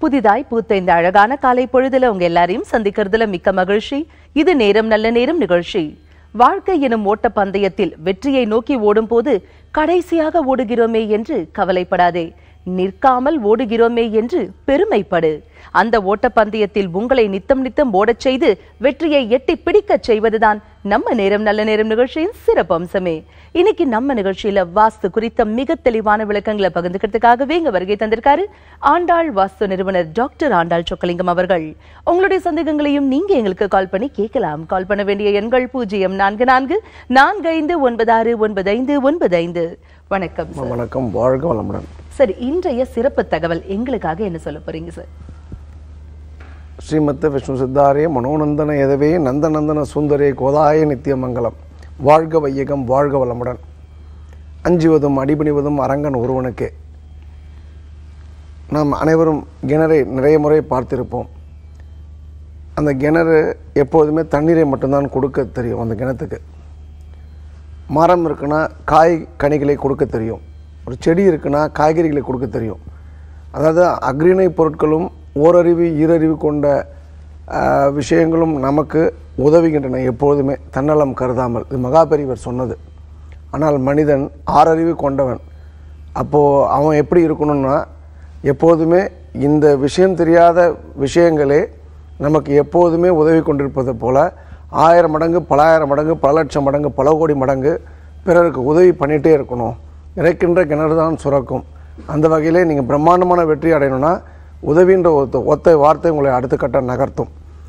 புதிதாய் பூத்த இந்த அழகான காலை பொழுதுல உங்க எல்லாரையும் சந்திக்கிறதுல மிக்க மகிழ்ச்சி இது நேரம் நல்ல நேரம் நிகழ்ச்சி வாழ்க்கை எனும் ஓட்ட பந்தயத்தில் வெற்றியை நோக்கி ஓடும் போது கடைசியாக ஓடுகிறோமே என்று கவலைப்படாதே நிற்காமல் ஓடுகிறோமே என்று பெருமைப்படு அந்த ஓட்டப்பந்தயத்தில் உங்களை நித்தம் நித்தம் ஓடச் செய்து வெற்றியை எட்டி பிடிக்கச் செய்வதுதான் நம்ம நேரம் நல்ல நேரம் நிகழ்ச்சியின் சிறப்பு அம்சமே இன்னைக்கு நம்ம நிகழ்ச்சியில வாஸ்து குறித்த மிக தெளிவான விளக்கங்களை பகிர்ந்துக்கிறதுக்காகவே இங்க வருகை தந்திருக்காரு ஆண்டாள் வாஸ்து நிறுவனர் டாக்டர் ஆண்டாள் சொக்கலிங்கம் அவர்கள் உங்களுடைய சந்தேகங்களையும் நீங்க எங்களுக்கு கால் பண்ணி கேட்கலாம் கால் பண்ண வேண்டிய எண்கள் பூஜ்ஜியம் நான்கு நான்கு நான்கு ஐந்து ஒன்பது ஆறு ஒன்பது ஐந்து ஒன்பது ஐந்து வணக்கம் சார் வணக்கம் வாழ்க வளமுடன் சரி இன்றைய சிறப்பு தகவல் எங்களுக்காக என்ன சொல்ல போறீங்க சார் ஸ்ரீமத்த விஷ்ணு சித்தாரே மனோநந்தன எதவே நந்தநந்தன சுந்தரே கோதாய நித்தியமங்கலம் வாழ்க வையகம் வாழ்க வளமுடன் அஞ்சுவதும் அடிபணிவதும் அரங்கன் ஒருவனுக்கே நாம் அனைவரும் கிணறை நிறைய முறை பார்த்திருப்போம் அந்த கிணறு எப்போதுமே தண்ணீரை மட்டும்தான் கொடுக்க தெரியும் அந்த கிணத்துக்கு மரம் இருக்குன்னா காய் கனிகளை கொடுக்க தெரியும் ஒரு செடி இருக்குன்னா காய்கறிகளை கொடுக்க தெரியும் அதாவது அக்ரிணை பொருட்களும் ஓரறிவு ஈரறிவு கொண்ட ஆஹ், விஷயங்களும் நமக்கு உதவுகின்றன எப்பொழுதுமே தன்னலம் கருதாமல் இது மகாபெரிவர் சொன்னது ஆனால் மனிதன் ஆறறிவு கொண்டவன் அப்போது அவன் எப்படி இருக்கணும்னா எப்போதுமே இந்த விஷயம் தெரியாத விஷயங்களே நமக்கு எப்போதுமே உதவி கொண்டிருப்பது போல ஆயிரம் மடங்கு பலாயிரம் மடங்கு பல லட்சம் மடங்கு பல கோடி மடங்கு பிறருக்கு உதவி பண்ணிகிட்டே இருக்கணும் இறைக்கின்ற கிணறு தான் சுரக்கும் அந்த வகையிலே நீங்கள் பிரம்மாண்டமான வெற்றி அடையணும்னா உதவின்ற ஒத்த ஒத்த வார்த்தை உங்களை அடுத்த கட்டம் நகர்த்தும்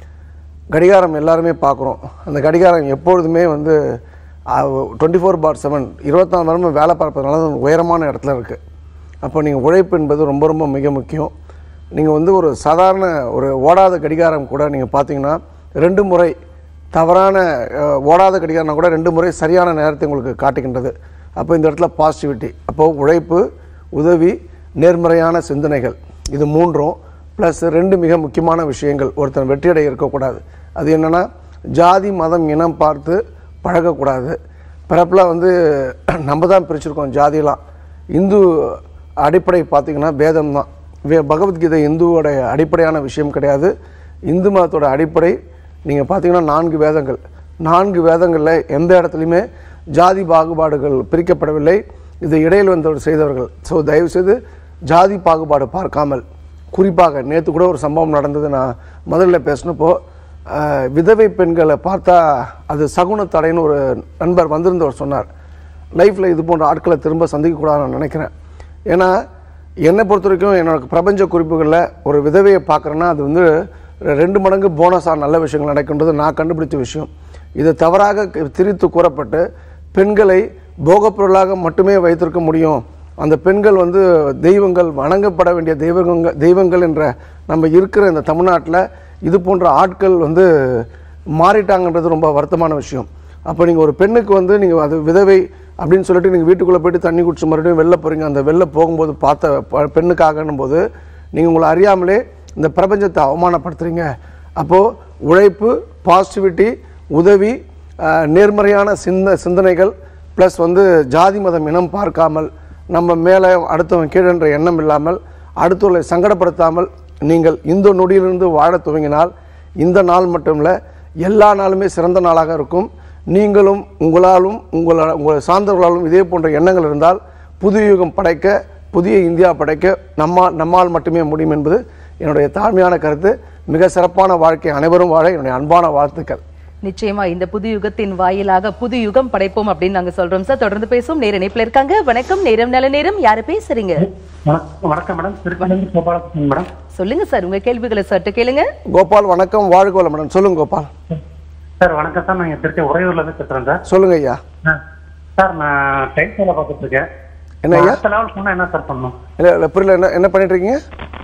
கடிகாரம் எல்லாருமே பார்க்குறோம் அந்த கடிகாரம் எப்பொழுதுமே வந்து டுவெண்ட்டி ஃபோர் பார் செவன் இருபத்தாலு மணி நேரம் வேலை பார்ப்பதுனால அது உயரமான இடத்துல இருக்குது அப்போ நீங்கள் உழைப்பு என்பது ரொம்ப ரொம்ப மிக முக்கியம் நீங்கள் வந்து ஒரு சாதாரண ஒரு ஓடாத கடிகாரம் கூட நீங்கள் பார்த்தீங்கன்னா ரெண்டு முறை தவறான அஹ், ஓடாத கடிகாரம் கூட ரெண்டு முறை சரியான நேரத்தை உங்களுக்கு காட்டுகின்றது அப்போ இந்த இடத்துல பாசிட்டிவிட்டி அப்போது உழைப்பு உதவி நேர்மறையான சிந்தனைகள் இது மூன்றும் ப்ளஸ் ரெண்டு மிக முக்கியமான விஷயங்கள் ஒருத்தன் வெற்றியடைய இருக்கக்கூடாது அது என்னென்னா ஜாதி மதம் இனம் பார்த்து பழகக்கூடாது பிறப்பில் வந்து நம்ம தான் பிரிச்சிருக்கோம் ஜாதியெல்லாம் இந்து அடிப்படை பார்த்திங்கன்னா பேதம் தான் வே பகவத்கீதை இந்துவோட அடிப்படையான விஷயம் கிடையாது இந்து மதத்தோட அடிப்படை நீங்கள் பார்த்தீங்கன்னா நான்கு வேதங்கள் நான்கு வேதங்களில் எந்த இடத்துலையுமே ஜாதி பாகுபாடுகள் பிரிக்கப்படவில்லை இதை இடையில் வந்தவர் செய்தவர்கள் ஸோ தயவுசெய்து ஜாதி பாகுபாடு பார்க்காமல் குறிப்பாக நேற்று கூட ஒரு சம்பவம் நடந்தது நான் முதல்ல பேசினப்போ ஆஹ், விதவை பெண்களை பார்த்தா அது சகுன தடைன்னு ஒரு நண்பர் வந்திருந்தவர் சொன்னார் லைஃப்பில் இது போன்ற ஆட்களை திரும்ப சந்திக்கக்கூடாதுன்னு நான் நினைக்கிறேன் ஏன்னா என்னை பொறுத்த வரைக்கும் என்னோட பிரபஞ்ச குறிப்புகளில் ஒரு விதவையை பார்க்குறேன்னா அது வந்து ரெண்டு மடங்கு போனஸாக நல்ல விஷயங்கள் நடக்கின்றது நான் கண்டுபிடிச்ச விஷயம் இது தவறாக திரித்து கூறப்பட்டு பெண்களை போகப் பொருளாக மட்டுமே வைத்திருக்க முடியும் அந்த பெண்கள் வந்து தெய்வங்கள் வணங்கப்பட வேண்டிய தெய்வங்கள் தெய்வங்கள் என்ற நம்ம இருக்கிற இந்த தமிழ்நாட்டில் இது போன்ற ஆட்கள் வந்து மாறிட்டாங்கன்றது ரொம்ப வருத்தமான விஷயம் அப்போ நீங்கள் ஒரு பெண்ணுக்கு வந்து நீங்கள் அது விதவை அப்படின்னு சொல்லிட்டு நீங்கள் வீட்டுக்குள்ளே போயிட்டு தண்ணி குடிச்சு மறுபடியும் வெளில போகிறீங்க அந்த வெளில போகும்போது பார்த்த ப- பெண்ணுக்காகன்னும் போது நீங்கள் உங்களை அறியாமலே இந்த பிரபஞ்சத்தை அவமானப்படுத்துறீங்க அப்போது உழைப்பு பாசிட்டிவிட்டி உதவி ஆஹ், நேர்மறையான சிந்த சிந்தனைகள் ப்ளஸ் வந்து ஜாதி மதம் இனம் பார்க்காமல் நம்ம மேலே அடுத்தவன் கீழென்ற எண்ணம் இல்லாமல் அடுத்தவர்களை சங்கடப்படுத்தாமல் நீங்கள் இந்த நொடியிலிருந்து வாழத் துவங்கினால் இந்த நாள் மட்டும் இல்லை எல்லா நாளுமே சிறந்த நாளாக இருக்கும் நீங்களும் உங்களாலும் உங்கள உங்களை சார்ந்தவர்களாலும் இதே போன்ற எண்ணங்கள் இருந்தால் புதிய யுகம் படைக்க புதிய இந்தியா படைக்க நம்மால் நம்மால் மட்டுமே முடியும் என்பது என்னுடைய தாழ்மையான கருத்து மிக சிறப்பான வாழ்க்கை அனைவரும் வாழ என்னுடைய அன்பான வாழ்த்துக்கள் நிச்சயமா இந்த புது யுகத்தின் வாயிலாக புது யுகம் படைப்போம் அப்படின்னு நாங்க சொல்றோம் சார் தொடர்ந்து பேசுவோம் நேர இணைப்புல இருக்காங்க வணக்கம் நேரம் நல்ல நேரம் யாரு பேசுறீங்க வணக்கம் வணக்கம் மேடம் திருச்சியிலிருந்து கோபாலகிருஷ்ணன் மேடம் சொல்லுங்க சார் உங்க கேள்விகளை சற்று கேளுங்க கோபால் வணக்கம் வாழ்க வளமுடன் சொல்லுங்க கோபால் சார் வணக்கம் சார் நான் திருச்சி உறையூர்ல இருந்து பேசுறேன் சார் சொல்லுங்க ஐயா ஆ. சார் நான் டைப் வேலை பார்த்துட்டு இருக்கேன் என்ன ஐயா அடுத்த லெவல் போனா என்ன சார் பண்ணணும் இல்லை இல்லை புரியல என்ன என்ன பண்ணிட்டு இருக்கீங்க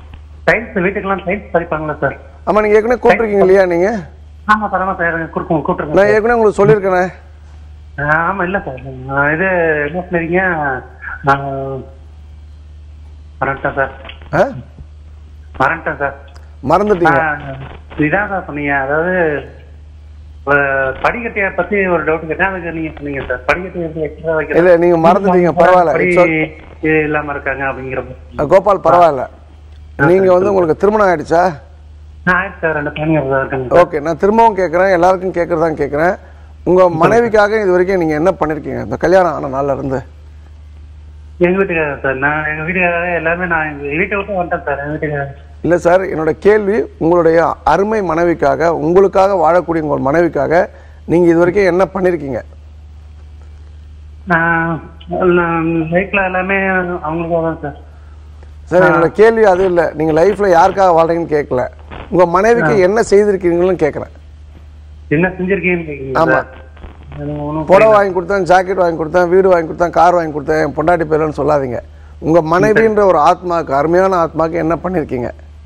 டைல்ஸ் வீட்டுக்கெல்லாம் டைல்ஸ் பதிப்பாங்களா சார் ஆமாம் நீங்கள் ஏற்கனவே கூப்பிட்ருக்கீங்க இல்லையா நீங்கள் ஆமா சார் ஆமா சார் கொடுக்கும் கூப்பிட்டுருங்க நான் ஏற்கனவே உங்களுக்கு சொல்லியிருக்கேனே ஆமா இல்ல சார் நான் இது என்ன சொல்றீங்க நான் மறந்துட்டேன் சார் ஆ மறந்துட்டேன் சார் மறந்துட்டீங்க ஆ, இதான் சார் சொன்னீங்க அதாவது அஹ், படிக்கட்டைய பத்தி ஒரு டவுட் கேட்டேன் அதுக்கு நீங்க சொன்னீங்க சார் படிக்கட்டு எப்படி எக்ஸ்ட்ரா வைக்கிறது இல்ல, நீங்க மறந்துட்டீங்க, பரவாயில்ல. படி It's okay. இல்லாம இருக்காங்க அப்படிங்கிற மாதிரி. கோபால் பரவாயில்ல நீங்கள் வந்து உங்களுக்கு திருமணம் ஆயிடுச்சா ஆ ஆயிடுச்சு சார் ரெண்டு பையங்க இருக்காங்க ஓகே நான் திரும்பவும் கேட்குறேன் எல்லாருக்கும் கேட்குறதான் கேட்குறேன் உங்கள் மனைவிக்காக இது வரைக்கும் நீங்கள் என்ன பண்ணியிருக்கீங்க இந்த கல்யாணம் ஆன நாள்ல இருந்து எங்க வீட்டுக்காரர் சார் நான் எங்க வீட்டுக்காரர் எல்லாமே நான் எங்க வீட்டை விட்டு வந்துட்டேன் சார் எங்க வீட்டுக்காரர் இல்லை சார் என்னோட கேள்வி உங்களுடைய அருமை மனைவிக்காக உங்களுக்காக வாழக்கூடிய உங்கள் மனைவிக்காக நீங்கள் இது வரைக்கும் என்ன பண்ணியிருக்கீங்க நான் லைஃப்ல எல்லாமே அவங்களுக்காக தான் சார் சார் என்னோட கேள்வி அது இல்லை நீங்கள் லைஃப்பில் யாருக்காக வாழ்றீங்கன்னு கேட்கல உங்கள் மனைவிக்கு என்ன செய்திருக்கீங்கன்னு கேட்குறேன் என்ன செஞ்சிருக்கீங்கன்னு கேக்குறீங்க ஆமா. சார் எனக்கு ஒண்ணும் புடவை வாங்கி கொடுத்தேன் ஜாக்கெட் வாங்கி கொடுத்தேன் வீடு வாங்கி கொடுத்தேன் கார் வாங்கி கொடுத்தேன் என் பொண்டாட்டி பேர்லன்னு சொல்லாதீங்க உங்கள் மனைவின்ற ஒரு ஆத்மாக்கு அருமையான ஆத்மாக்கு என்ன பண்ணியிருக்கீங்க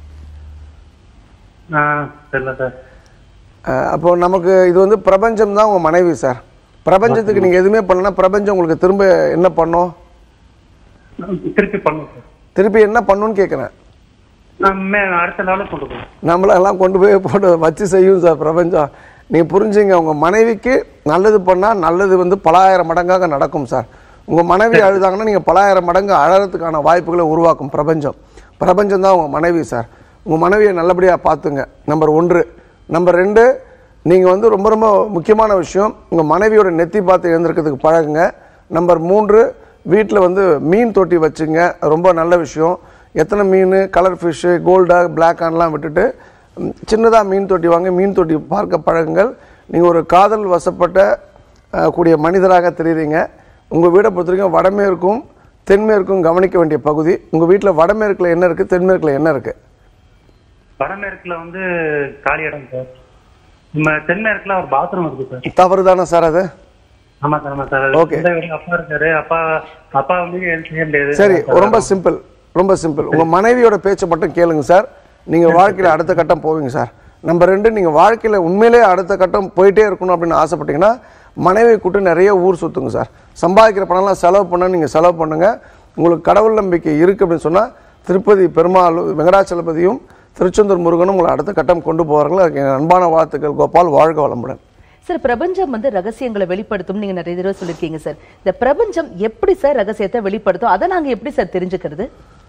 ஆ தெரியல சார் அஹ் அப்போ நமக்கு இது வந்து பிரபஞ்சம் தான் உங்கள் மனைவி சார் பிரபஞ்சத்துக்கு நீங்கள் எதுவுமே பண்ணலன்னா பிரபஞ்சம் உங்களுக்கு திரும்ப என்ன பண்ணும் திருப்பி பண்ணுங்க சார் திருப்பி என்ன பண்ணுன்னு கேட்குறேன் நான் மே- அடுத்த நாளும் கொண்டு போகிறேன் நம்மளெல்லாம் கொண்டு போய் போட்டு வச்சு செய்யும் சார் பிரபஞ்சம் நீங்கள் புரிஞ்சுங்க உங்கள் மனைவிக்கு நல்லது பண்ணால் நல்லது வந்து பலாயிரம் மடங்காக நடக்கும் சார் உங்கள் மனைவி அழுதாங்கன்னா நீங்கள் பலாயிரம் மடங்கு அழறதுக்கான வாய்ப்புகளை உருவாக்கும் பிரபஞ்சம் பிரபஞ்சம் தான் உங்கள் மனைவி சார் உங்கள் மனைவியை நல்லபடியாக பார்த்துங்க நம்பர் ஒன்று நம்பர் ரெண்டு நீங்கள் வந்து ரொம்ப ரொம்ப முக்கியமான விஷயம் உங்கள் மனைவியோட நெத்தி பார்த்து எழுந்திருக்கிறதுக்கு பழகுங்க நம்பர் மூன்று வீட்டில் வந்து மீன் தொட்டி வச்சுங்க ரொம்ப நல்ல விஷயம் எத்தனை மீன் கலர் ஃபிஷ்ஷு கோல்டாக பிளாக் ஆன்லாம் விட்டுட்டு சின்னதாக மீன் தொட்டி வாங்க மீன் தொட்டி பார்க்க பழகுங்கள் நீங்கள் ஒரு காதல் வசப்பட்ட அஹ், கூடிய மனிதராக தெரியுறீங்க உங்கள் வீடை பொறுத்த வரைக்கும் வடமேற்கும் தென்மேற்கும் கவனிக்க வேண்டிய பகுதி உங்கள் வீட்டில் வடமேற்கில் என்ன இருக்குது தென்மேற்கில் என்ன இருக்குது வடமேற்குல வந்து காலி இடம் சார் நம்ம தென்மேற்குல ஒரு பாத்ரூம் இருக்கு சார் தவறு தானே சார் அது ஆமா சார் ஆமா சார் Okay. இந்த வீடு அப்பா இருக்காரு அப்பா அப்பா வந்து எதுவும் செய்ய முடியாது சரி ரொம்ப சிம்பிள் ரொம்ப சிம்பிள் உங்கள் மனைவியோட பேச்சை மட்டும் கேளுங்க சார் நீங்கள் வாழ்க்கையில் அடுத்த கட்டம் போவீங்க சார் நம்பர் ரெண்டு நீங்கள் வாழ்க்கையில் உண்மையிலே அடுத்த கட்டம் போயிட்டே இருக்கணும் அப்படின்னு ஆசைப்பட்டீங்கன்னா மனைவியை கூட்டு நிறைய ஊர் சுற்றுங்க சார் சம்பாதிக்கிற பணம்லாம் செலவு பண்ண நீங்கள் செலவு பண்ணுங்க உங்களுக்கு கடவுள் நம்பிக்கை இருக்குது அப்படின்னு சொன்னால் திருப்பதி பெருமாள் வெங்கடாச்சலபதியும் திருச்செந்தூர் முருகனும் உங்களை அடுத்த கட்டம் கொண்டு போவார்கள் அதுக்கு என் அன்பான வாழ்த்துக்கள் கோபால் வாழ்க வளமுடன் சார் பிரபஞ்சம் வந்து ரகசியங்களை வெளிப்படுத்தும் நீங்க நிறைய தடவை சொல்லிருக்கீங்க சார் இந்த பிரபஞ்சம் எப்படி சார் ரகசியத்தை வெளிப்படுத்தும் அதை நாங்க எப்படி சார் தெரிஞ்சுக்கிறது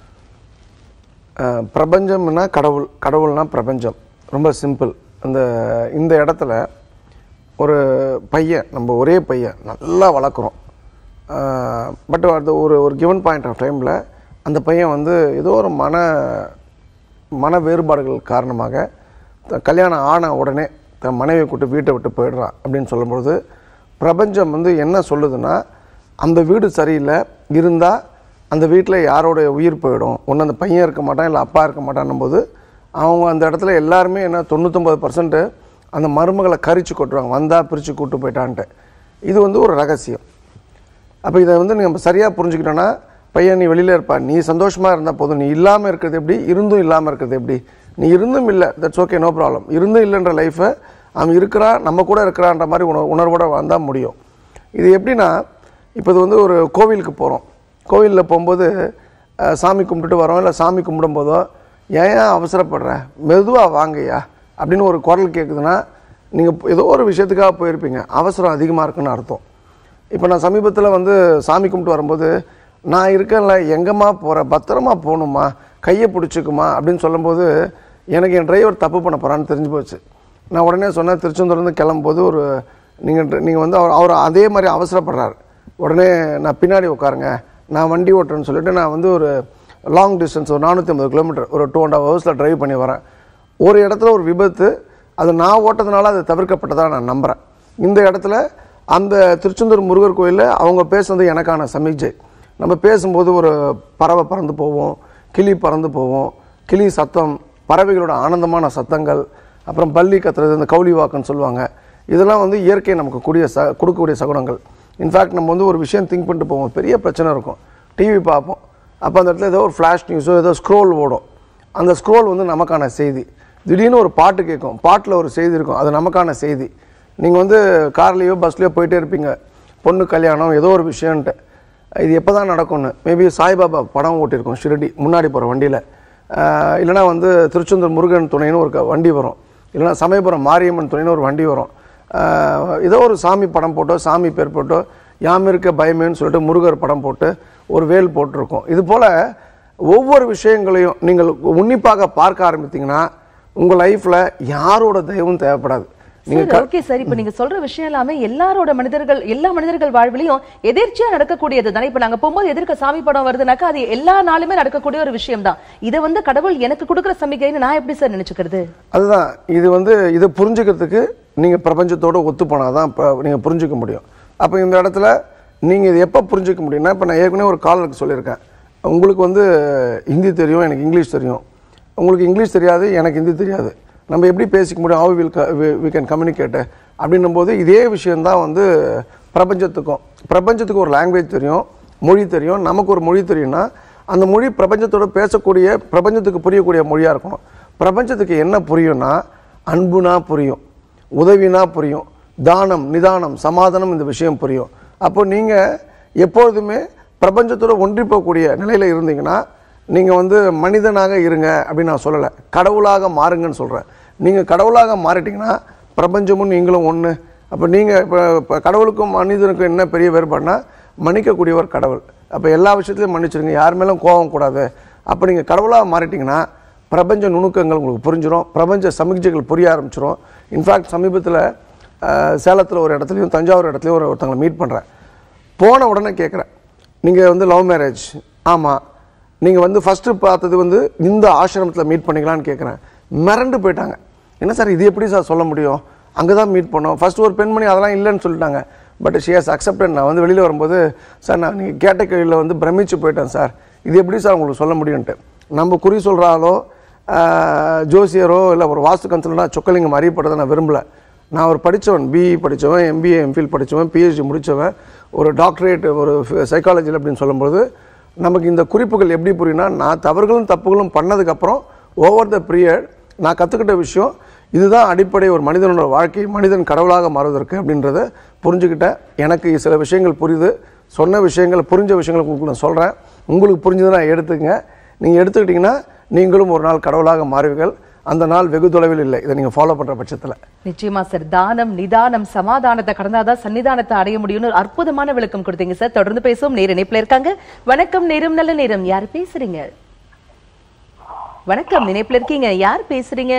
அஹ், பிரபஞ்சம்னா கடவுள் கடவுள்னா பிரபஞ்சம் ரொம்ப சிம்பிள் அந்த இந்த இடத்துல ஒரு பையன் நம்ம ஒரே பையன் நல்லா வளர்க்குறோம் பட் அது ஒரு ஒரு கிவன் பாயிண்ட் ஆஃப் டைமில் அந்த பையன் வந்து ஏதோ ஒரு மன மன வேறுபாடுகள் காரணமாக த- கல்யாணம் ஆன உடனே தன் மனைவியை கூட்டு வீட்டை விட்டு போயிடுறான் அப்படின்னு சொல்லும்பொழுது பிரபஞ்சம் வந்து என்ன சொல்லுதுன்னா அந்த வீடு சரியில்லை இருந்தால் அந்த வீட்டில் யாரோடைய உயிர் போயிடும் ஒன்று அந்த பையன் இருக்க மாட்டான் இல்லை அப்பா இருக்க மாட்டான்னும் போது அவங்க அந்த இடத்துல எல்லாருமே என்ன தொண்ணூத்தொம்பது பர்சன்ட் அந்த மருமகளை கரிச்சு கொட்டுவாங்க வந்தால் பிரித்து கூட்டு போயிட்டான்ட்டு இது வந்து ஒரு ரகசியம் அப்போ இதை வந்து நம்ம சரியாக புரிஞ்சுக்கிட்டோன்னா பையன் நீ வெளியில் இருப்பா நீ சந்தோஷமாக இருந்தால் போதும் நீ இல்லாமல் இருக்கிறது எப்படி இருந்தும் இல்லாமல் இருக்கிறது எப்படி நீ இருந்தும் இல்லை தட்ஸ் ஓகே நோ ப்ராப்ளம் இருந்தும் இல்லைன்ற லைஃப்பை அவன் இருக்கிறான் நம்ம கூட இருக்கிறான்ற மாதிரி உணர் உணர்வோட வாழ்ந்தால் முடியும் இது எப்படின்னா இப்போ இது வந்து ஒரு கோவிலுக்கு போகிறோம் கோவிலில் போகும்போது அஹ், சாமி கும்பிட்டுட்டு வரோம் இல்லை சாமி கும்பிடும்போதோ ஏன் ஏன் அவசரப்படுற மெதுவாக வாங்கய்யா அப்படின்னு ஒரு குரல் கேட்குதுன்னா நீங்கள் ஏதோ ஒரு விஷயத்துக்காக போயிருப்பீங்க அவசரம் அதிகமாக இருக்குன்னு அர்த்தம் இப்போ நான் சமீபத்தில் வந்து சாமி கும்பிட்டு வரும்போது நான் இருக்கேன்ல எங்கம்மா போகிற பத்திரமா போகணுமா கையை பிடிச்சிக்குமா அப்படின்னு சொல்லும்போது எனக்கு என் டிரைவர் தப்பு பண்ண போகிறான்னு தெரிஞ்சு போச்சு நான் உடனே சொன்னேன் திருச்செந்தூர்லேருந்து கிளம்பும்போது ஒரு நீங்கள் நீங்கள் வந்து அவர் அவர் அதே மாதிரி அவசரப்படுறாரு உடனே நான் பின்னாடி உட்காருங்க நான் வண்டி ஓட்டுறேன்னு சொல்லிட்டு நான் வந்து ஒரு லாங் டிஸ்டன்ஸ் ஒரு நானூற்றி ஐம்பது கிலோமீட்டர் ஒரு டூ அண்ட் ஹவ் ஹவர்ஸில் டிரைவ் பண்ணி வரேன் ஒரு இடத்துல ஒரு விபத்து அது நான் ஓட்டதுனால அது தவிர்க்கப்பட்டதாக நான் நம்புகிறேன் இந்த இடத்துல அந்த திருச்செந்தூர் முருகர் கோயிலில் அவங்க பேசுனது எனக்கான சமிக்ஜை நம்ம பேசும்போது ஒரு பறவை பறந்து போவோம் கிளி பறந்து போவோம் கிளி சத்தம் பறவைகளோட ஆனந்தமான சத்தங்கள் அப்புறம் பல்லி கத்துறது இந்த கவுளி வாக்குன்னு சொல்லுவாங்க இதெல்லாம் வந்து இயற்கை நமக்கு கூடிய ச கொடுக்கக்கூடிய சகுனங்கள் இன்ஃபேக்ட் நம்ம வந்து ஒரு விஷயம் திங்க் பண்ணிட்டு போவோம் பெரிய பிரச்சனை இருக்கும் டிவி பார்ப்போம் அப்போ அந்த இடத்துல ஏதோ ஒரு ஃப்ளாஷ் நியூஸோ ஏதோ ஸ்க்ரோல் ஓடும் அந்த ஸ்க்ரோல் வந்து நமக்கான செய்தி திடீர்னு ஒரு பாட்டு கேட்கும் பாட்டில் ஒரு செய்தி இருக்கும் அது நமக்கான செய்தி நீங்கள் வந்து கார்லேயோ பஸ்லேயோ போயிட்டே இருப்பீங்க பொண்ணு கல்யாணம் ஏதோ ஒரு விஷயம்ன்ட்டு இது எப்போ தான் நடக்கும்னு மேபி சாய்பாபா படம் ஓட்டியிருக்கோம் ஷிரடி முன்னாடி போகிற வண்டியில் இல்லைனா வந்து திருச்செந்தூர் முருகன் துணைன்னு ஒரு க- வண்டி வரும் இல்லைனா சமயபுரம் மாரியம்மன் துணைன்னு ஒரு வண்டி வரும் ஆஹ் ஏதோ ஒரு சாமி படம் போட்டோ சாமி பேர் போட்டோ யாம் இருக்க பயமேன்னு சொல்லிட்டு முருகர் படம் போட்டு ஒரு வேல் போட்டிருக்கோம் இது போல் ஒவ்வொரு விஷயங்களையும் நீங்கள் உன்னிப்பாக பார்க்க ஆரம்பித்தீங்கன்னா உங்கள் லைஃப்பில் யாரோட தயவும் தேவைப்படாது நீங்கள் சார் ஓகே சார் இப்ப நீங்க சொல்ற விஷயம் எல்லாமே எல்லாரோட மனிதர்கள் எல்லா மனிதர்கள் வாழ்விலையும் எதிர்ச்சியா நடக்கக்கூடியது தானே இப்ப நாங்க போகும்போது எதிர்க்க சாமி படம் வருதுனாக்கா அது எல்லா நாளுமே நடக்கக்கூடிய ஒரு விஷயம் தான் இதை வந்து கடவுள் எனக்கு கொடுக்குற சமிக்கைன்னு நான் எப்படி சார் நினைச்சுக்கிறது அதுதான் இது வந்து இதை புரிஞ்சுக்கிறதுக்கு நீங்கள் பிரபஞ்சத்தோட ஒத்து போனால் தான் இப்போ நீங்கள் புரிஞ்சுக்க முடியும் அப்போ இந்த இடத்துல நீங்கள் இது எப்போ புரிஞ்சுக்க முடியும்னா இப்போ நான் ஏற்கனவே ஒரு காலருக்கு சொல்லியிருக்கேன் உங்களுக்கு வந்து ஹிந்தி தெரியும் எனக்கு இங்கிலீஷ் தெரியும் உங்களுக்கு இங்கிலீஷ் தெரியாது எனக்கு ஹிந்தி தெரியாது நம்ம எப்படி பேசிக்க முடியும் how will we can communicate அப்படின்னும் போது இதே விஷயந்தான் வந்து பிரபஞ்சத்துக்கும் பிரபஞ்சத்துக்கு ஒரு லாங்குவேஜ் தெரியும் மொழி தெரியும் நமக்கு ஒரு மொழி தெரியும்னா அந்த மொழி பிரபஞ்சத்தோட பேசக்கூடிய பிரபஞ்சத்துக்கு புரியக்கூடிய மொழியாக இருக்கணும் பிரபஞ்சத்துக்கு என்ன புரியும்னா அன்புனா புரியும் உதவினா புரியும் தானம் நிதானம் சமாதானம் இந்த விஷயம் புரியும் அப்போ நீங்கள் எப்பொழுதுமே பிரபஞ்சத்தோட ஒன்றி போகக்கூடிய நிலையில் இருந்தீங்கன்னா நீங்கள் வந்து மனிதனாக இருங்க அப்படின்னு நான் சொல்லலை கடவுளாக மாறுங்கன்னு சொல்கிறேன் நீங்கள் கடவுளாக மாறிட்டீங்கன்னா பிரபஞ்சமும் நீங்களும் ஒன்று அப்போ நீங்கள் இப்போ இப்போ கடவுளுக்கும் மனிதனுக்கும் என்ன பெரிய வேறுபாடுனா மன்னிக்கக்கூடியவர் கடவுள் அப்போ எல்லா விஷயத்துலையும் மன்னிச்சிருங்க யார் மேலும் கோபம் கூடாது அப்போ நீங்கள் கடவுளாக மாறிட்டீங்கன்னா பிரபஞ்ச நுணுக்கங்கள் உங்களுக்கு புரிஞ்சிடும் பிரபஞ்ச சமிக்ஜைகள் புரிய ஆரம்பிச்சிடும் இன்ஃபேக்ட் சமீபத்தில் சேலத்தில் ஒரு இடத்துலையும் தஞ்சாவூர் இடத்துலையும் ஒரு ஒருத்தங்களை மீட் பண்ணுறேன் போன உடனே கேட்குறேன் நீங்கள் வந்து லவ் மேரேஜ் ஆமாம் நீங்கள் வந்து ஃபஸ்ட்டு பார்த்தது வந்து இந்த ஆசிரமத்தில் மீட் பண்ணிக்கலான்னு கேட்குறேன் மிரண்டு போயிட்டாங்க என்ன சார் இது எப்படி சார் சொல்ல முடியும் அங்கே தான் மீட் பண்ணோம் ஃபர்ஸ்ட் ஒரு பெண்மணி அதெல்லாம் இல்லைன்னு சொல்லிட்டாங்க பட் ஷி ஹஸ் அக்செப்டட் நான் வந்து வெளியில் வரும்போது சார் நான் நீங்கள் கேட்ட கேள்வியில் வந்து பிரமிச்சு போயிட்டேன் சார் இது எப்படி சார் உங்களுக்கு சொல்ல முடியும்ன்ட்டு நம்ம குறி சொல்கிற ஆளோ ஆஹ், ஜோசியரோ இல்லை ஒரு வாஸ்து கன்சல்டா சொக்கலிங்கம் அறியப்பட்டதை நான் விரும்பல நான் ஒரு படித்தவன் பிஇ படித்தவன் எம்பிஏ எம்ஃபில் படித்தவன் பிஹெச்டி முடித்தவன் ஒரு டாக்டரேட் ஒரு சைக்காலஜியில் அப்படின்னு சொல்லும்போது நமக்கு இந்த குறிப்புகள் எப்படி புரியும்னா நான் தவறுகளும் தப்புகளும் பண்ணதுக்கப்புறம் ஓவர் த பீரியட் நான் கற்றுக்கிட்ட விஷயம் இதுதான் அடிப்படை ஒரு மனிதனோட வாழ்க்கை மனிதன் கடவுளாக மாறுவதற்கு அப்படின்றத புரிஞ்சுக்கிட்டேன் எனக்கு சில விஷயங்கள் புரியுது சொன்ன விஷயங்கள் புரிஞ்ச விஷயங்கள் உங்களுக்கு நான் சொல்கிறேன் உங்களுக்கு புரிஞ்சதுன்னா எடுத்துக்கங்க நீங்கள் எடுத்துக்கிட்டிங்கன்னா நீங்களும் ஒரு நாள் கடவுளாக மாறுவீர்கள் அந்த நாள் வெகு தொலைவில் இல்லை இதை நீங்கள் ஃபாலோ பண்ணுற பட்சத்தில் நிச்சயமா சார் தானம் நிதானம் சமாதானத்தை கடந்தாதான் சன்னிதானத்தை அடைய முடியும்னு ஒரு அற்புதமான விளக்கம் கொடுத்தீங்க சார் தொடர்ந்து பேசுவோம் நேர இணைப்புல இருக்காங்க வணக்கம் நேரம் நல்ல நேரம் யார் பேசுறீங்க வணக்கம் இணைப்புல இருக்கீங்க யார் பேசுறீங்க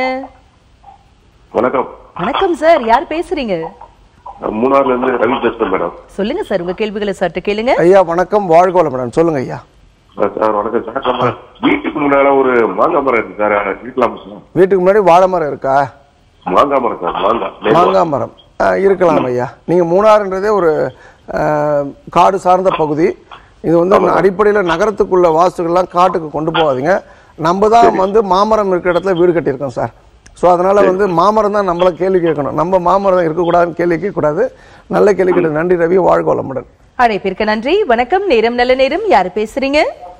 வணக்கம் வணக்கம் சார் யார் பேசுறீங்க நான் மூணாறுல இருந்து ரவி பேசுறேன் மேடம் சொல்லுங்க சார் உங்க கேள்விகளை சற்று கேளுங்க ஐயா வணக்கம் வாழ்க வளமுடன் சொல்லுங்க ஐயா அஹ் சார் வணக்கம் சார் நம்ம வீட்டுக்கு முன்னால ஒரு மாங்காய் மரம் இருக்கு சார் இருக்கலாம் சார் வீட்டுக்கு முன்னாடி வாழை மரம் இருக்கா மாங்காய் மரம் சார் மாங்காய் நெல் மாங்காய் மரம் ஆ, இருக்கலாம் ஐயா நீங்கள் மூணாறுன்றதே ஒரு ஆ, காடு சார்ந்த பகுதி இது வந்து அடிப்படையில் நகரத்துக்குள்ள வாஸ்துக்கள்லாம் காட்டுக்கு கொண்டு போகாதீங்க நம்ம தான் வந்து மாமரம் இருக்கிற இடத்துல வீடு கட்டியிருக்கோம் சார் ஸோ அதனால வந்து மாமரம் தான் நம்மள கேள்வி கேட்கணும் நம்ம மாமரம் தான் இருக்கக்கூடாதுன்னு கேள்வி கேட்கக்கூடாது நல்ல கேள்வி கேட்டு நன்றி ரவி வாழ்க வளமுடன் அழைப்பிற்கு நன்றி வணக்கம் நேரம் நல்ல நேரம் யார் பேசுறீங்க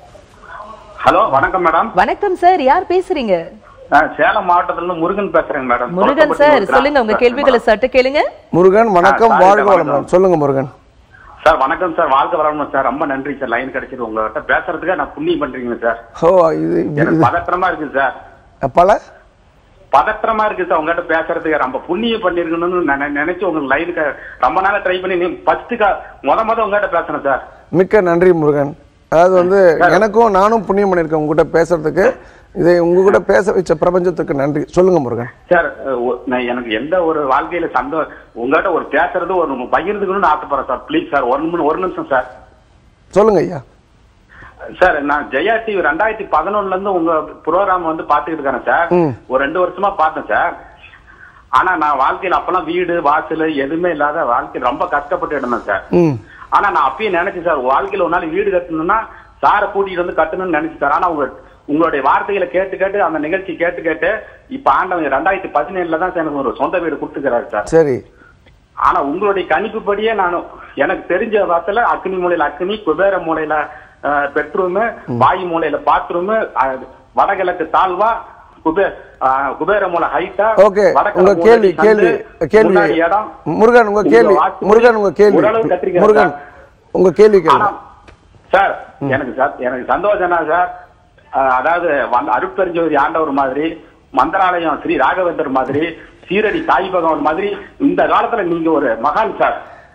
ஹலோ வணக்கம் மேடம் வணக்கம் சார் யார் பேசுறீங்க நான் சேலம் மாவட்டத்துல இருந்து முருகன் பேசுறேங்க மேடம் முருகன் தொலக்கப்பட்டி சார் ஒரு கிராமம் சொல்லுங்க உங்க சார். கேள்விகளை சற்று கேளுங்க முருகன் வணக்கம் ஆ, sorry, வாழ்க வணக்கம். வளமுடன் சொல்லுங்க முருகன் சார் வணக்கம் சார் வாழ்க வளரணும் சார் ரொம்ப நன்றி சார் லைன் கிடைச்சது உங்ககிட்ட பேசுறதுக்கு நான் புண்ணியம் பண்றீங்க சார் ஓ இது எனக்கு இது பதற்றமா இருக்கு சார் பல பதற்றமா இருக்கு சார் உங்ககிட்ட பேசுறதுக்கு ரொம்ப புண்ணியம் பண்ணிருக்கணும்னு நினை- நினைச்சு உங்களுக்கு லைனுக்கு ரொம்ப நாளா ட்ரை பண்ணி நீ ஃபர்ஸ்ட்டுக்கா முத முத உங்ககிட்ட பேசுறேன் சார் மிக்க நன்றி முருகன் அதாவது வந்து எனக்கும் நானும் புண்ணியம் பண்ணியிருக்கேன் உங்ககிட்ட பேசுறதுக்கு இதை உங்ககிட்ட பேச வச்ச பிரபஞ்சத்துக்கு நன்றி சொல்லுங்க முருகன் சார் அஹ், ஒ- நான் எனக்கு எந்த ஒரு வாழ்க்கையில சந்தோ உங்ககிட்ட ஒரு பேசுறது ஒரு பகிர்ந்துக்கணும்னு ஆசைப்படுறேன் சார் ப்ளீஸ் சார் ஒரு நிமிஷம் ஒரு நிமிஷம் சார் சொல்லுங்க ஐயா சார் நான் ஜெயா டிவி ரெண்டாயிரத்தி பதினொன்னுல இருந்து உங்க ப்ரோக்ராம் வந்து பாத்துக்கிட்டு இருக்கேன் சார் ம். ஒரு ரெண்டு வருஷமா பார்த்தேன் சார் ஆனா நான் வாழ்க்கையில அப்பெல்லாம் வீடு வாசல் எதுவுமே இல்லாத வாழ்க்கையில ரொம்ப கஷ்டப்பட்டு இருந்தேன் சார் ம் ஆனா நான் அப்பயும் நினைச்சேன் சார் வாழ்க்கையில ஒரு நாள் வீடு கட்டணும்னா சாரை கூட்டிட்டு வந்து கட்டணும்னு நினைச்சேன் சார் ஆனா உங்க உங்களுடைய வார்த்தைகளை கேட்டு கேட்டு அந்த நிகழ்ச்சி கேட்டு கேட்டு இப்ப ஆண்டவன் ரெண்டாயிரத்தி பதினேழுல தான் சார் எனக்கு ஒரு சொந்த வீடு கொடுத்துக்கிறாரு சார் சரி ஆனா உங்களுடைய கணிப்புப்படியே நான் எனக்கு தெரிஞ்ச வார்த்தையில அக்னி மூலையில அக்னி குபேர மூலையில பெட்ரூமு வாயு மூலையில பாத்ரூமு வடகிழக்கு தாழ்வா குபே அஹ், குபேர மூலை ஹைட்டா ஓகே வடக்கு உங்க மூலை கேள்வி சந்து, கேள்வி கேள்வி முன்னாடி இடம் முருகன் உங்க உங்க கேள்வி வாஸ்து முருகன் உங்க கேள்வி ஓரளவு கத்திரிக்கிறேன் முருகன் சார். உங்க கேள்வி ஆனா கேள்வி சார் எனக்கு சார் எனக்கு சந்தோஷம்னா சார் அஹ், அதாவது வந்த அருட்பெருஞ்சோதி ஆண்டவர் மாதிரி மந்திராலயம் ஸ்ரீ ராகவேந்தர் மாதிரி சீரடி சாய் பகவான் மாதிரி இந்த காலத்துல நீங்க ஒரு மகான் சார்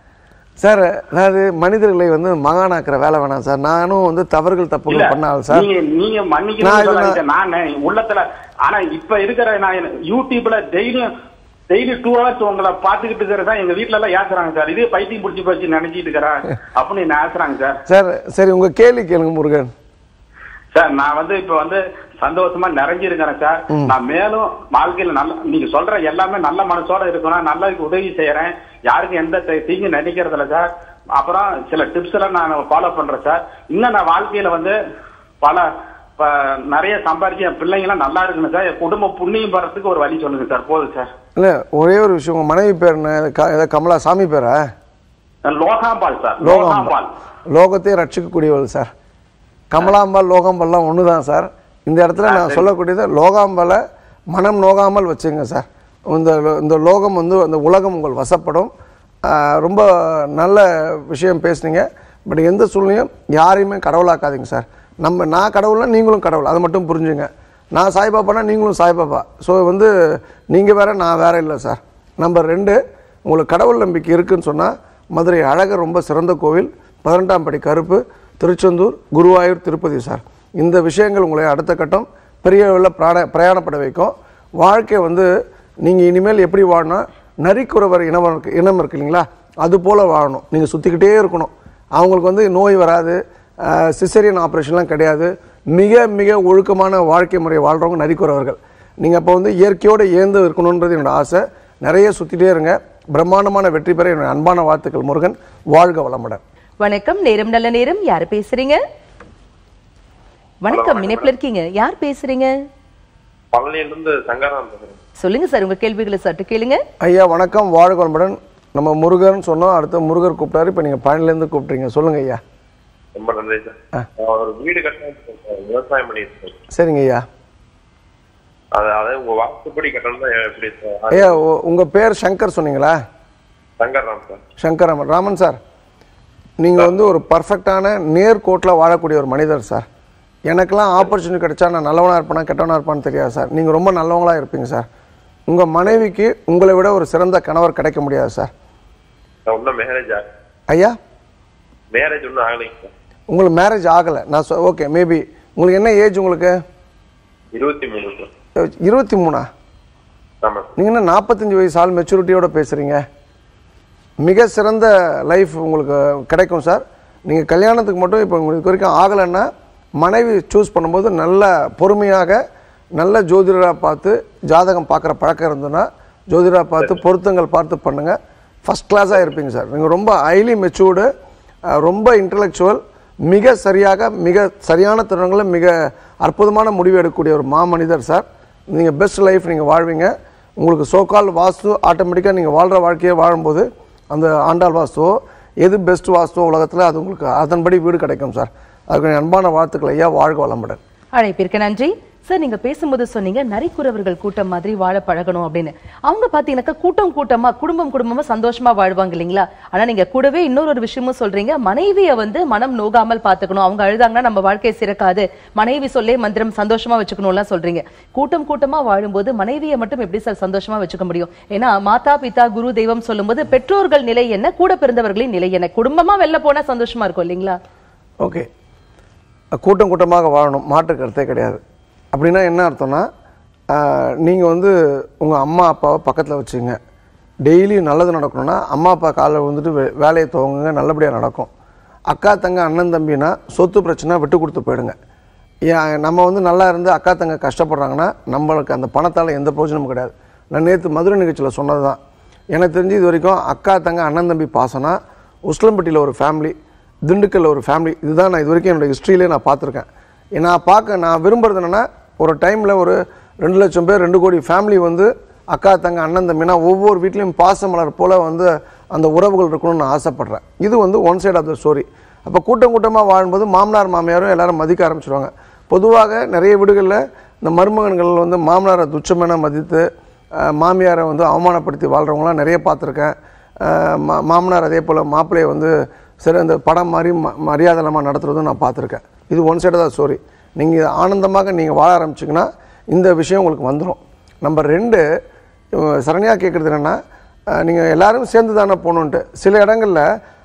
சார் அதாவது மனிதர்களை வந்து மகானாக்குற வேலை வேணாம் சார் நானும் வந்து தவறுகள் இல்ல தப்புகள் பண்ணால் சார் நீங்க நீங்க நான் மன்னிக்கணும் இது சொல்லாதீங்க. நான் உள்ளத்துல ஆனா இப்ப இருக்கிற நான் யூடியூப்ல டெய்லியும் டெய்லி டூ ஹவர்ஸ் உங்களை பாத்துக்கிட்டு இருக்கிறதா எங்க வீட்ல எல்லாம் ஏசுறாங்க சார் இதே பைத்தியம் பிடிச்சி போச்சு நினைச்சிட்டு இருக்கிறேன் அப்படின்னு என்ன ஏசுறாங்க சார் சார் சரி உங்க கேள்வி கேளுங்க முருகன் சார் நான் வந்து இப்ப வந்து சந்தோஷமா நிறைஞ்சிருக்கிறேன் சார் நான் மேலும் வாழ்க்கையில நல்ல நீங்க சொல்ற எல்லாமே நல்ல மனசோட இருக்கணும் நல்லதுக்கு உதவி செய்யறேன் யாருக்கும் எந்த தீ- தீங்கு நினைக்கிறது இல்ல சார் அப்புறம் சில டிப்ஸ் எல்லாம் நான் ஃபாலோ பண்றேன் சார் இன்னும் நான் வாழ்க்கையில வந்து பல ப- நிறைய சம்பாதிச்சு என் பிள்ளைங்க எல்லாம் நல்லா இருக்கணும் சார் என் குடும்ப புண்ணியம் படுறதுக்கு ஒரு வழி சொல்லுங்க சார் போதும் சார் இல்ல ஒரே ஒரு விஷயம் உங்க மனைவி பேர் என்ன க- ஏதோ கமலா சாமி பேரா லோகாம்பால் சார் லோகாம்பால் லோகாம்பால் லோகத்தை ரட்சிக்கக்கூடியவள் சார் கமலாம்பால் லோகாம்பால்லாம் ஒன்று தான் சார் இந்த இடத்துல நான் சொல்லக்கூடியது லோகாம்பாலை மனம் நோகாமல் வச்சுங்க சார் இந்த லோ- இந்த லோகம் வந்து அந்த உலகம் உங்கள் வசப்படும் ஆஹ், ரொம்ப நல்ல விஷயம் பேசுனீங்க பட் எந்த சூழ்நிலையும் யாரையுமே கடவுளாக்காதீங்க சார் நம்ம நான் கடவுள்னா நீங்களும் கடவுள் அதை மட்டும் புரிஞ்சுங்க நான் சாய்பாபானா நீங்களும் சாய்பாபா ஸோ வந்து நீங்கள் வேற நான் வேற இல்லை சார் நம்பர் ரெண்டு உங்களுக்கு கடவுள் நம்பிக்கை இருக்குன்னு சொன்னால் மதுரை அழகர் ரொம்ப சிறந்த கோவில் பதினெட்டாம் படி கருப்பு திருச்செந்தூர் குருவாயூர் திருப்பதி சார் இந்த விஷயங்கள் உங்களை அடுத்த கட்டம் பெரிய அளவில் பிராண பிரயாணப்பட வைக்கும் வாழ்க்கை வந்து நீங்கள் இனிமேல் எப்படி வாழணும் நரிக்குறவர் இனம் இருக்கு இனம் இருக்கு இல்லைங்களா அது போல் வாழணும் நீங்கள் சுற்றிக்கிட்டே இருக்கணும் அவங்களுக்கு வந்து நோய் வராது சிசரியன் ஆப்ரேஷன்லாம் கிடையாது மிக மிக ஒழுக்கமான வாழ்க்கை முறையை வாழ்கிறவங்க நரிக்குறவர்கள் நீங்கள் அப்போ வந்து இயற்கையோடு ஏந்து இருக்கணுன்றது என்னோட ஆசை நிறைய சுற்றிட்டே இருங்க பிரம்மாண்டமான வெற்றி பெற என்னோட அன்பான வாழ்த்துக்கள் முருகன் வாழ்க வளமுடன் வணக்கம் நேரம் நல்ல நேரம் யார் பேசுறீங்க வணக்கம் இணைப்புல இருக்கீங்க யார் பேசுறீங்க பழனியிலிருந்து சங்கராம் பேசுறேன் சொல்லுங்க சார் உங்க கேள்விகளை சற்று கேளுங்க ஐயா வணக்கம் வாழ்க வளமுடன் நம்ம முருகன் சொன்னோம் அடுத்து முருகர் கூப்பிட்டாரு இப்போ நீங்கள் பழனிலேருந்து கூப்பிட்றீங்க சொல்லுங்க ஐயா ரொம்ப நன்றி சார் நான் ஒரு வீடு கட்டணும் சார் விவசாயம் பண்ணிட்டு இருக்கேன் சரிங்க ஐயா அது அதாவது உங்க வாஸ்துப்படி கட்டணும் தான் எப்படி சார் ஐயா உ- உங்க பேர் சங்கர் சொன்னீங்களா சங்கர்ராம் சார் சங்கர் ராமன் ராமன் சார் நீங்கள் வந்து ஒரு பர்ஃபெக்டான நேர்கோட்டில் வாழக்கூடிய ஒரு மனிதர் சார் எனக்கெல்லாம் ஆப்பர்ச்சுனிட்டி கிடைச்சா நான் நல்லவனாக இருப்பேனா கெட்டவனாக இருப்பான்னு தெரியாது சார் நீங்கள் ரொம்ப நல்லவங்களா இருப்பீங்க சார் உங்கள் மனைவிக்கு உங்களை விட ஒரு சிறந்த கணவர் கிடைக்க முடியாது சார் நான் இன்னும் மேரேஜ் ஆக ஐயா மேரேஜ் ஒன்றும் ஆகலைங்க சார் உங்களுக்கு மேரேஜ் ஆகலை நான் சொ ஓகே மேபி உங்களுக்கு என்ன ஏஜ் உங்களுக்கு இருபத்தி மூணு சார் இருபத்தி மூணா ஆமாம் சார் நீங்கள் என்ன நாற்பத்தஞ்சு வயசு ஆள் மெச்சூரிட்டியோட பேசுகிறீங்க மிக சிறந்த லைஃப் உங்களுக்கு கிடைக்கும் சார் நீங்கள் கல்யாணத்துக்கு மட்டும் இப்போ உங்களுக்கு இது வரைக்கும் ஆகலைன்னா மனைவி சூஸ் பண்ணும்போது நல்ல பொறுமையாக நல்ல ஜோதிடராக பார்த்து ஜாதகம் பார்க்குற பழக்கம் இருந்ததுன்னா ஜோதிடராக பார்த்து பொருத்தங்கள் பார்த்து பண்ணுங்கள் ஃபஸ்ட் கிளாஸாக இருப்பீங்க சார் நீங்கள் ரொம்ப ஹைலி மெச்சூர்டு ரொம்ப இன்டலெக்சுவல் மிக சரியாக மிக சரியான தருணங்களில் மிக அற்புதமான முடிவு எடுக்கக்கூடிய ஒரு மாமனிதர் சார் நீங்கள் பெஸ்ட் லைஃப் நீங்கள் வாழ்வீங்க உங்களுக்கு சோகால் வாஸ்து ஆட்டோமேட்டிக்காக நீங்கள் வாழ்கிற வாழ்க்கையை வாழும்போது அந்த ஆண்டாள் வாஸ்துவோ எது பெஸ்ட் வாஸ்துவோ உலகத்தில் அது உங்களுக்கு அதன்படி வீடு கிடைக்கும் சார் அதுக்கு என் அன்பான வாழ்த்துக்கள் ஐயா வாழ்க வளமுடன் அழைப்பிற்கு நன்றி சார் நீங்க பேசும்போது சொன்னீங்க நரிக்குறவர்கள் கூட்டம் மாதிரி வாழ பழகணும் அப்படின்னு அவங்க பாத்தீங்கன்னாக்கா கூட்டம் கூட்டமா குடும்பம் குடும்பமா சந்தோஷமா வாழ்வாங்க இல்லைங்களா ஆனா நீங்க கூடவே இன்னொரு ஒரு விஷயமும் சொல்றீங்க மனைவியை வந்து மனம் நோகாமல் பாத்துக்கணும் அவங்க அழுதாங்கன்னா நம்ம வாழ்க்கை சிறக்காது மனைவி சொல்லே மந்திரம் சந்தோஷமா வச்சுக்கணும்லாம் சொல்றீங்க கூட்டம் கூட்டமா வாழும்போது மனைவியை மட்டும் எப்படி சார் சந்தோஷமா வச்சுக்க முடியும் ஏன்னா மாதா பிதா குரு தெய்வம் சொல்லும்போது பெற்றோர்கள் நிலை என்ன கூட பிறந்தவர்களின் நிலை என்ன குடும்பமா வெளில போனா சந்தோஷமா இருக்கும் இல்லைங்களா ஓகே கூட்டம் கூட்டமாக வாழணும் மாற்று கருத்தே கிடையாது அப்படின்னா என்ன அர்த்தம்னா நீங்கள் வந்து உங்கள் அம்மா அப்பாவை பக்கத்தில் வச்சுங்க டெய்லி நல்லது நடக்கணும்னா அம்மா அப்பா காலில் வந்துட்டு வே வேலையை துவங்குங்க நல்லபடியாக நடக்கும் அக்கா தங்க அண்ணன் தம்பினா சொத்து பிரச்சனை விட்டு கொடுத்து போயிடுங்க ஏன் நம்ம வந்து நல்லா இருந்து அக்கா தங்க கஷ்டப்படுறாங்கன்னா நம்மளுக்கு அந்த பணத்தால் எந்த பிரயோஜனமும் கிடையாது நான் நேற்று மதுரை நிகழ்ச்சியில் சொன்னது தான் எனக்கு தெரிஞ்சு இது வரைக்கும் அக்கா தங்க அண்ணன் தம்பி பாசனா உஸ்லம்பட்டியில் ஒரு ஃபேமிலி திண்டுக்கல்ல ஒரு ஃபேமிலி இதுதான் நான் இது வரைக்கும் என்னோட ஹிஸ்ட்ரியிலே நான் பார்த்துருக்கேன் நான் பார்க்க நான் விரும்புறது என்னென்னா ஒரு டைமில் ஒரு ரெண்டு லட்சம் பேர் ரெண்டு கோடி ஃபேமிலி வந்து அக்கா தங்க அண்ணன் தம்பினா ஒவ்வொரு வீட்லேயும் பாசமலர் போல் வந்து அந்த உறவுகள் இருக்கணும்னு நான் ஆசைப்பட்றேன் இது வந்து one side of the story அப்போ கூட்டம் கூட்டமாக வாழும்போது மாமனார் மாமியாரும் எல்லாரும் மதிக்க ஆரம்பிச்சிருவாங்க பொதுவாக நிறைய வீடுகளில் இந்த மருமகன்கள் வந்து மாமனாரை துச்சமென மதித்து அஹ், மாமியாரை வந்து அவமானப்படுத்தி வாழ்கிறவங்களாம் நிறைய பார்த்துருக்கேன் அஹ், மா மாமனார் அதே போல் மாப்பிள்ளையை வந்து சரி அந்த படம் மாதிரி ம மரியாதைலமாக நடத்துறதும் நான் பார்த்துருக்கேன் இது ஒன் சைடு தான் ஸ்டோரி நீங்கள் ஆனந்தமாக நீங்கள் வாழ ஆரம்பிச்சிங்கன்னா இந்த விஷயம் உங்களுக்கு வந்துடும் நம்பர் ரெண்டு இவங்க சரணியாக கேட்குறது என்னென்னா நீங்கள் எல்லாரும் சேர்ந்து தானே போகணுன்ட்டு சில இடங்களில்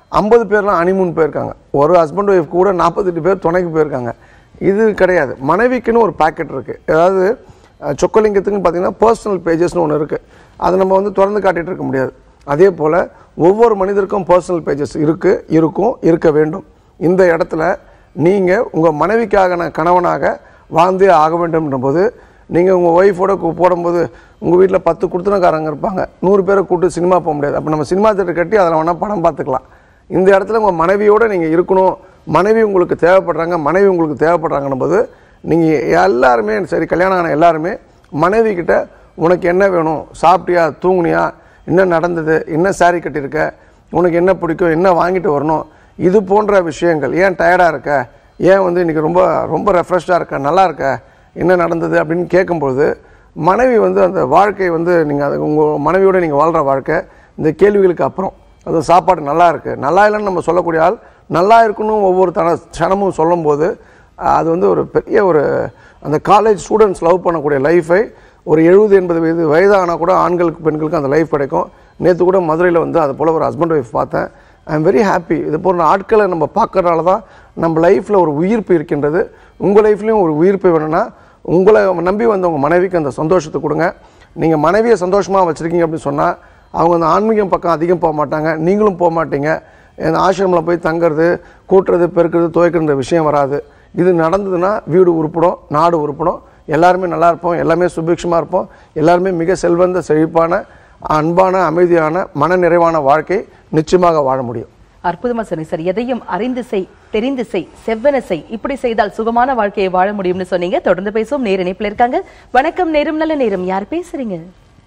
ஐம்பது பேர்லாம் அனிமூன் போயிருக்காங்க ஒரு ஹஸ்பண்ட் ஒய்ஃப் கூட நாற்பத்தெட்டு பேர் துணைக்கு போயிருக்காங்க இது கிடையாது மனைவிக்குன்னு ஒரு பேக்கெட் இருக்குது அதாவது அஹ், சொக்கலிங்கத்துக்குன்னு பார்த்தீங்கன்னா பர்சனல் பேஜஸ்னு ஒன்று இருக்குது அதை நம்ம வந்து திறந்து காட்டிகிட்டு இருக்க முடியாது அதே போல் ஒவ்வொரு மனிதருக்கும் பர்சனல் பேஜஸ் இருக்குது இருக்கும் இருக்க வேண்டும் இந்த இடத்துல நீங்கள் உங்கள் மனைவிக்காக நான் கணவனாக வாழ்ந்தே ஆக வேண்டும்ன்ற போது நீங்கள் உங்கள் ஒய்ஃபோட போடும்போது உங்கள் வீட்டில் பத்து குடுத்தனக்காரங்க இருப்பாங்க நூறு பேரை கூட்டு சினிமா போக முடியாது அப்போ நம்ம சினிமா தேட்டர் கட்டி அதில் வேணால் படம் பார்த்துக்கலாம் இந்த இடத்துல உங்கள் மனைவியோடு நீங்கள் இருக்கணும் மனைவி உங்களுக்கு தேவைப்படுறாங்க மனைவி உங்களுக்கு தேவைப்படுறாங்கன்னும் போது நீங்கள் எல்லாருமே சரி கல்யாணம் ஆன எல்லாருமே மனைவி கிட்ட உனக்கு என்ன வேணும் சாப்பிட்டியா தூங்குனியா என்ன நடந்தது என்ன saree கட்டியிருக்க உனக்கு என்ன பிடிக்கும் என்ன வாங்கிட்டு வரணும் இது போன்ற விஷயங்கள் ஏன் டயர்டாக இருக்க ஏன் வந்து இன்றைக்கி ரொம்ப ரொம்ப ரெஃப்ரெஷ்டாக இருக்க நல்லா இருக்க என்ன நடந்தது அப்படின்னு கேட்கும்பொழுது மனைவி வந்து அந்த வாழ்க்கை வந்து நீங்கள் அது உங்கள் மனைவியோட நீங்கள் வாழ்கிற வாழ்க்கை இந்த கேள்விகளுக்கு அப்புறம் அது சாப்பாடு நல்லா இருக்கு நல்லா இல்லைன்னு நம்ம சொல்லக்கூடிய ஆள் நல்லா இருக்கணும் ஒவ்வொரு தன க்ஷணமும் சொல்லும்போது அஹ், அது வந்து ஒரு பெரிய ஒரு அந்த காலேஜ் ஸ்டூடெண்ட்ஸ் லவ் பண்ணக்கூடிய லைஃபை ஒரு எழுபது எண்பது வயது வயதானால் கூட ஆண்களுக்கு பெண்களுக்கு அந்த லைஃப் கிடைக்கும் நேற்று கூட மதுரையில் வந்து அது போல் ஒரு ஹஸ்பண்ட் ஒய்ஃப் பார்த்தேன் ஐ எம் வெரி ஹாப்பி இது போன்ற ஆட்களை நம்ம பார்க்கறனால தான் நம்ம லைஃப்பில் ஒரு உயிர்ப்பு இருக்கின்றது உங்கள் லைஃப்லேயும் ஒரு உயிர்ப்பு வேணும்னா உங்களை நம்பி வந்த உங்கள் மனைவிக்கு அந்த சந்தோஷத்தை கொடுங்க நீங்கள் மனைவியை சந்தோஷமாக வச்சுருக்கீங்க அப்படின்னு சொன்னால் அவங்க அந்த ஆன்மீகம் பக்கம் அதிகம் போக மாட்டாங்க நீங்களும் போக மாட்டீங்க இந்த ஆசிரமில் போய் தங்குறது கூட்டுறது பெருக்கிறது துவைக்கிற விஷயம் வராது இது நடந்ததுன்னா வீடு உருப்படும் நாடு உருப்படும் எல்லாருமே நல்லா இருப்போம் எல்லாமே சுபிக்ஷமாக இருப்போம் எல்லாருமே மிக செல்வந்த செழிப்பான அன்பான அமைதியான மன நிறைவான வாழ்க்கை நிச்சயமாக வாழ முடியும் அற்புதமா சொன்னீங்க சார் எதையும் அறிந்து செய் தெரிந்து செய் செவ்வன செய் இப்படி செய்தால் சுகமான வாழ்க்கையை வாழ முடியும்னு சொன்னீங்க தொடர்ந்து பேசுவோம் நேர இணைப்புல இருக்காங்க வணக்கம் நேரம் நல்ல நேரம் யார் பேசுறீங்க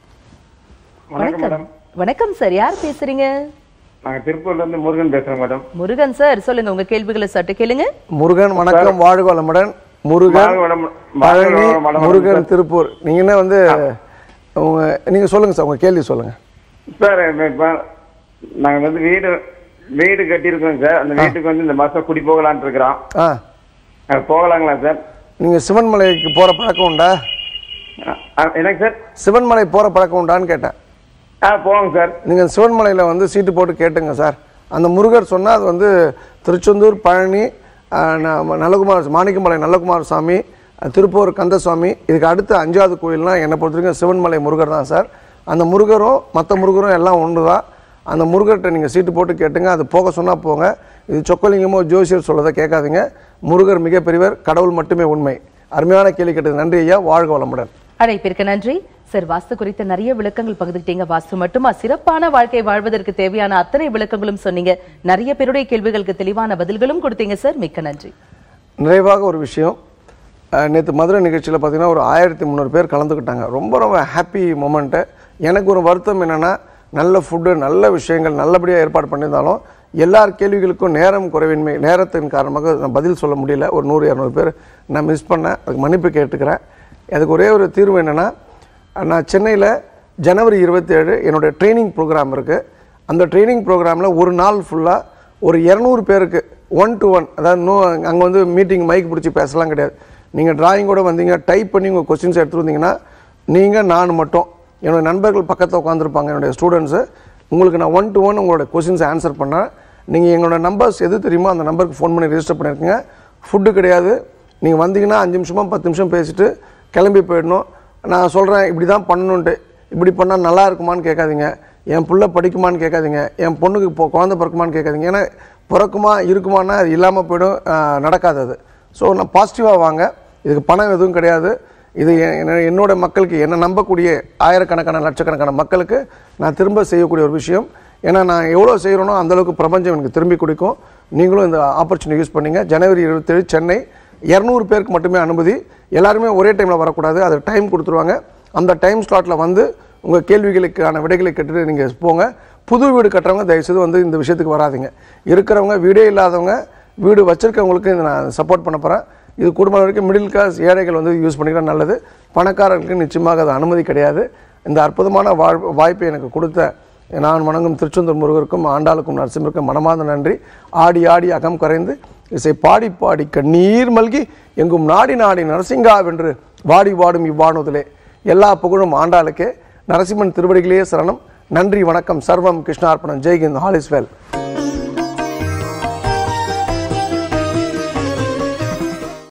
வணக்கம் மேடம் வணக்கம் சார் யார் பேசுறீங்க நாங்க திருப்பூர்ல இருந்து முருகன் பேசுறேன் மேடம் முருகன் சார் சொல்லுங்க உங்க கேள்விகளை சட்டு கேளுங்க முருகன் வணக்கம் வாழ்க வளமுடன் முருகன் வாழ்க வளமுடன். பழனி வாழ்க வளமுடன் முருகன் திருப்பூர் நீங்க என்ன வந்து உங்க நீங்க சொல்லுங்க சார் உங்க கேள்வி சொல்லுங்க சார் இப்ப நாங்க வந்து வீடு வீடு கட்டியிருக்கோம் சார் அந்த வீட்டுக்கு வந்து இந்த மாசம் குடி போகலான்ட்டு இருக்கிறோம் ஆ அஹ் போகலாங்களா சார் நீங்க சிவன்மலைக்கு போற பழக்கம் உண்டா அஹ் அஹ் என்னங்க சார் சிவன்மலை போற பழக்கம் உண்டான்னு கேட்டேன் ஆ போங்க சார் நீங்க சிவன்மலையில வந்து சீட்டு போட்டு கேட்டுங்க சார் அந்த முருகர் சொன்னா அது வந்து திருச்செந்தூர் பழனி ஆ, ந- நல்லகுமார் மாணிக்கமலை நல்லகுமார் சாமி அஹ், திருப்பூர் கந்தசுவாமி இதுக்கு அடுத்த அஞ்சாவது கோயில்னா என்னை பொறுத்த வரைக்கும் சிவன்மலை முருகர் தான் சார் அந்த முருகரும் மற்ற முருகரும் எல்லாம் ஒன்று தான் அந்த முருகர்கிட்ட நீங்கள் சீட்டு போட்டு கேட்டுங்க அது போக சொன்னால் போங்க இது சொக்கலிங்கமோ ஜோசியர் சொல்லதை கேட்காதீங்க முருகர் மிகப்பெரியவர் கடவுள் மட்டுமே உண்மை அருமையான கேள்வி கேட்டது நன்றி ஐயா வாழ்க வளமுடன் அழைப்பிற்கு நன்றி சார் வாஸ்து குறித்த நிறைய விளக்கங்கள் பகிர்ந்துக்கிட்டீங்க வாஸ்து மட்டுமா சிறப்பான வாழ்க்கை வாழ்வதற்கு தேவையான அத்தனை விளக்கங்களும் சொன்னீங்க நிறைய பேருடைய கேள்விகளுக்கு தெளிவான பதில்களும் கொடுத்தீங்க சார் மிக்க நன்றி நிறைவாக ஒரு விஷயம் நேற்று மதுரை நிகழ்ச்சியில் பார்த்தீங்கன்னா ஒரு ஆயிரத்தி முந்நூறு பேர் கலந்துக்கிட்டாங்க ரொம்ப ரொம்ப ஹாப்பி மூமெண்ட்டு எனக்கு ஒரு வருத்தம் என்னென்னா நல்ல ஃபுட்டு நல்ல விஷயங்கள் நல்லபடியாக ஏற்பாடு பண்ணியிருந்தாலும் எல்லார் கேள்விகளுக்கும் நேரம் குறைவின்மை நேரத்தின் காரணமாக நான் பதில் சொல்ல முடியல ஒரு நூறு இரநூறு பேர் நான் மிஸ் பண்ணேன் அதுக்கு மன்னிப்பு கேட்டுக்கிறேன் அதுக்கு ஒரே ஒரு தீர்வு என்னென்னா நான் சென்னையில் ஜனவரி இருபத்தேழு என்னுடைய ட்ரைனிங் ப்ரோக்ராம் இருக்குது அந்த ட்ரைனிங் ப்ரோக்ராமில் ஒரு நாள் ஃபுல்லாக ஒரு இரநூறு பேருக்கு ஒன் டு ஒன் அதாவது நோ அங்கே வந்து மீட்டிங் மைக் பிடிச்சி பேசலாம் கிடையாது நீங்கள் டிராயிங்கோட வந்தீங்க டைப் பண்ணி உங்கள் கொஸ்டின்ஸ் எடுத்துட்டு வந்தீங்கன்னா நீங்கள் நான் மட்டும் என்னோட நண்பர்கள் பக்கத்தில் உட்காந்துருப்பாங்க என்னுடைய ஸ்டூடெண்ட்ஸு உங்களுக்கு நான் ஒன் டு ஒன் உங்களோட கொஸ்டின்ஸ் ஆன்சர் பண்ணேன் நீங்கள் எங்களோட நம்பர்ஸ் எது தெரியுமோ அந்த நம்பருக்கு ஃபோன் பண்ணி ரெஜிஸ்டர் பண்ணியிருக்கீங்க ஃபுட்டு கிடையாது நீங்கள் வந்தீங்கன்னா அஞ்சு நிமிஷமா பத்து நிமிஷம் பேசிட்டு கிளம்பி போயிடணும் நான் சொல்கிறேன் இப்படி தான் பண்ணணுன்ட்டு இப்படி பண்ணால் நல்லா இருக்குமான்னு கேட்காதீங்க என் புள்ள படிக்குமான்னு கேட்காதீங்க என் பொண்ணுக்கு இப்போ குழந்தை பிறக்குமான்னு கேட்காதீங்க ஏன்னா பிறக்குமா இருக்குமான்னா அது இல்லாமல் போயிடும் ஆஹ், நடக்காது அது ஸோ நான் பாசிட்டிவாக வாங்க இதுக்கு பணம் எதுவும் கிடையாது இது எ- என்ன- என்னோட மக்களுக்கு என்னை நம்பக்கூடிய ஆயிரக்கணக்கான லட்சக்கணக்கான மக்களுக்கு நான் திரும்ப செய்யக்கூடிய ஒரு விஷயம் ஏன்னா நான் எவ்வளோ செய்கிறேனோ அந்த அளவுக்கு பிரபஞ்சம் எனக்கு திரும்பி கொடுக்கும் நீங்களும் இந்த ஆப்பர்ச்சுனிட்டி யூஸ் பண்ணீங்க ஜனவரி இருபத்தேழு சென்னை இரநூறு பேருக்கு மட்டுமே அனுமதி எல்லாருமே ஒரே டைமில் வரக்கூடாது அது டைம் கொடுத்துருவாங்க அந்த டைம் ஸ்லாட்டில் வந்து உங்கள் கேள்விகளுக்கான விடைகளை கேட்டுட்டு நீங்கள் போங்க புது வீடு கட்டுறவங்க தயவுசெய்து வந்து இந்த விஷயத்துக்கு வராதீங்க இருக்கிறவங்க வீடே இல்லாதவங்க வீடு வச்சிருக்கவங்களுக்கு இதை நான் சப்போர்ட் பண்ண போகிறேன் இது குடும்பம் வரைக்கும் மிடில் கிளாஸ் ஏழைகள் வந்து யூஸ் பண்ணிக்கிற நல்லது பணக்காரர்களுக்கு நிச்சயமாக அது அனுமதி கிடையாது இந்த அற்புதமான வாழ் வாய்ப்பை எனக்கு கொடுத்த நான் வணங்கும் திருச்செந்தூர் முருகருக்கும் ஆண்டாளுக்கும் நரசிம்மருக்கும் மனமார்ந்த நன்றி ஆடி ஆடி அகம் கரைந்து இசை பாடி பாடி கண்ணீர் மல்கி எங்கும் நாடி நாடி நரசிங்காவென்று வாடி வாடும் இவ்வாணுதலே எல்லா புகழும் ஆண்டாளுக்கே நரசிம்மன் திருவடிகளே சரணம் நன்றி வணக்கம் சர்வம் கிருஷ்ணார்ப்பணம் ஜெய்கிந்த் ஹாலிஸ்வேல்